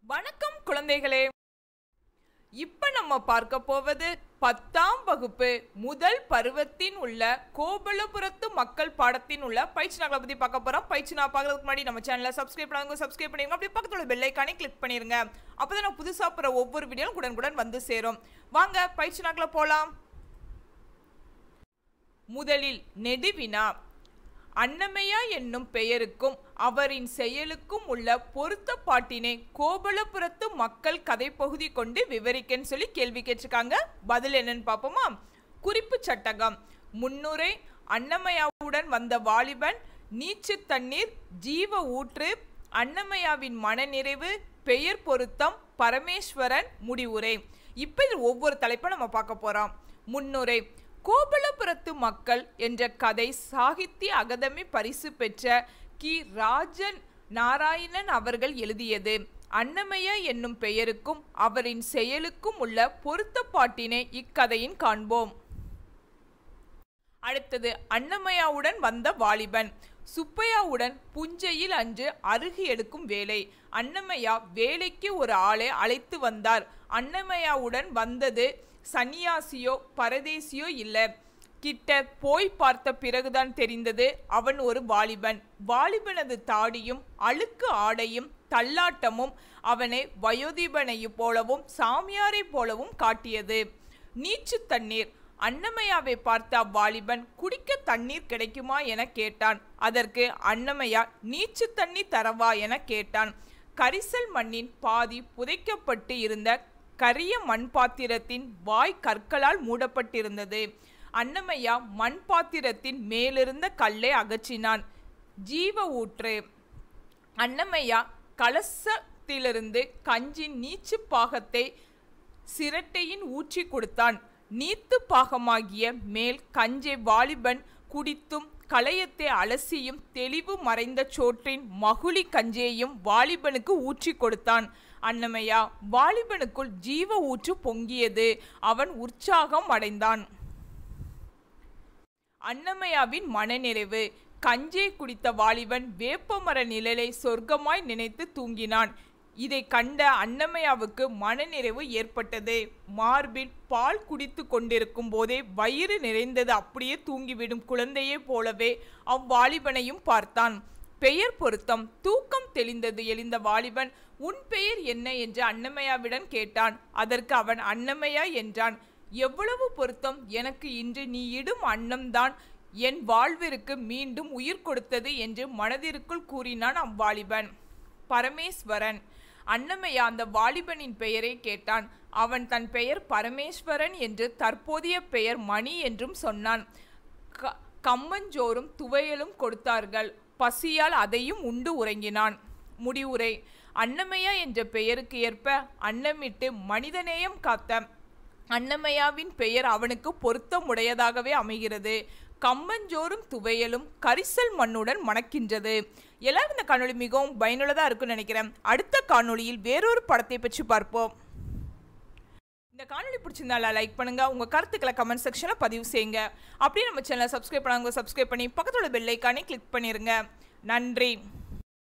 வணக்கம் குழந்தைகளே இப்ப நம்ம பார்க்க போவது பத்தாம் வகுப்பு முதல் பருவத்தின் உள்ள கோபலபுரத்து மக்கள் பாடத்தின் உள்ள பயிற்சி நாட்களை பத்தி பார்க்க போறோம் பயிற்சி நான் பார்க்கறதுக்கு முன்னாடி நம்ம சேனலை சப்ஸ்கிரைப் பண்ணாங்க சப்ஸ்கிரைப் பண்ணிருங்க அப்படியே பக்கத்துல பெல் ஐக்கானே கிளிக் பண்ணிருங்க அப்பதான் நான் புதுசா போற ஒவ்வொரு வீடியோவும் உடனுக்குடன் வந்து சேரும் வாங்க பயிற்சி நாட்களை போலாம் முதலில் நெடுவினா அன்னமையா என்னும் பெயருக்கும் அவரின் செயலுக்கும் உள்ள பொருத்தப்பாட்டினை கோபலபுரத்து மக்கள் கதை பகுதி கொண்டு விவரிக்கன்னு சொல்லி கேள்வி கேட்டிருக்காங்க பதில் என்னன்னு பார்ப்போமா குறிப்பு சட்டகம் முன்னுரை அன்னமயாவுடன் வந்த வாலிபன் நீச்சு தண்ணீர் ஜீவ ஊற்று அன்னமயாவின் மனநிறைவு பெயர் பொருத்தம் பரமேஸ்வரன் முடிவுரை இப்போ இது ஒவ்வொரு தலைப்பை நம்ம பார்க்க போறோம் முன்னுரை கோபலபுரத்து மக்கள் என்ற கதை சாகித்ய அகாதமி பரிசு பெற்ற கி ராஜன் நாராயணன் அவர்கள் எழுதியது அன்னமய என்னும் பெயருக்கும் அவரின் செயலுக்கும் உள்ள பொருத்தப்பாட்டினை இக்கதையின் காண்போம் அடுத்தது அன்னமயாவுடன் வந்த வாலிபன் சுப்பையாவுடன் புஞ்சையில் அன்று அருகு எடுக்கும் வேலை அன்னமயா வேலைக்கு ஒரு ஆளை அழைத்து வந்தார் அன்னமயாவுடன் வந்தது சன்னியாசியோ பரதேசியோ இல்லை கிட்ட போய் பார்த்த பிறகுதான் தெரிந்தது அவன் ஒரு வாலிபன் வாலிபனது தாடியும் அழுக்கு ஆடையும் தள்ளாட்டமும் அவனை வயோதிபனையும் போலவும் சாமியாரை போலவும் காட்டியது நீச்சு தண்ணீர் அன்னமையாவை பார்த்த அவ்வாலிபன் குடிக்க தண்ணீர் கிடைக்குமா என கேட்டான் அதற்கு அன்னமையா நீச்சு தண்ணி தரவா என கேட்டான் கரிசல் மண்ணின் பாதி புதைக்கப்பட்டு இருந்த கரிய மண் பாத்திரத்தின் வாய் கற்களால் மூடப்பட்டிருந்தது அன்னமையா மண் பாத்திரத்தின் மேலிருந்த கல்லை அகற்றினான் ஜீவ ஊற்று அன்னமையா கலசத்திலிருந்து கஞ்சின் நீச்சு பாகத்தை சிரட்டையின் ஊற்றி கொடுத்தான் நீத்து பாகமாகிய மேல் கஞ்சை வாலிபன் குடித்தும் களையத்தை அலசியும் தெளிவு மறைந்த சோற்றின் மகுளி கஞ்சையும் வாலிபனுக்கு ஊற்றி கொடுத்தான் அன்னமையா வாலிபனுக்குள் ஜீவ ஊற்று பொங்கியது அவன் உற்சாகம் அடைந்தான் அன்னமையாவின் மனநிறைவு கஞ்சை குடித்த வாலிபன் வேப்பமர நிழலை சொர்க்கமாய் நினைத்து தூங்கினான் இதை கண்ட அன்னமையாவுக்கு மனநிறைவு ஏற்பட்டது மார்பில் பால் குடித்து கொண்டிருக்கும் போதே வயிறு நிறைந்தது அப்படியே தூங்கிவிடும் குழந்தையே போலவே அவ்வாலிபனையும் பார்த்தான் பெயர் பொருத்தம் தூக்கம் தெளிந்தது எழுந்த வாலிபன் உன் பெயர் என்ன என்று அன்னமையாவிடம் கேட்டான் அதற்கு அவன் அன்னமையா என்றான் எவ்வளவு பொருத்தம் எனக்கு இன்று நீ இடும் அன்னம்தான் என் வாழ்விற்கு மீண்டும் உயிர் கொடுத்தது என்று மனதிற்குள் கூறினான் அவ்வாலிபன் பரமேஸ்வரன் அன்னமையா அந்த வாலிபனின் பெயரை கேட்டான் அவன் தன் பெயர் பரமேஸ்வரன் என்று தற்போதைய பெயர் மணி என்றும் சொன்னான் க கம்மஞ்சோறும் துவையலும் கொடுத்தார்கள் பசியால் அதையும் உண்டு உறங்கினான் முடிவுரை அன்னமையா என்ற பெயருக்கு ஏற்ப அன்னமிட்டு மனிதநேயம் காத்த அன்னமையாவின் பெயர் அவனுக்கு பொருத்தமுடையதாகவே அமைகிறது கம்பஞ்சோறும் துவையலும் கரிசல் மண்ணுடன் மணக்கின்றது எல்லாரும் இந்த காணொளி மிகவும் பயனுள்ளதாக இருக்கும்னு நினைக்கிறேன் அடுத்த காணொளியில் வேறொரு படத்தை பற்றி பார்ப்போம் இந்த காணொளி பிடிச்சிருந்தால லைக் பண்ணுங்க உங்க கருத்துக்களை கமெண்ட் செக்ஷனில் பதிவு செய்யுங்க அப்படியே நம்ம சேனலை சப்ஸ்கிரைப் பண்ணாங்க சப்ஸ்கிரைப் பண்ணி பக்கத்தோட பெல் ஐக்கானே கிளிக் பண்ணிருங்க நன்றி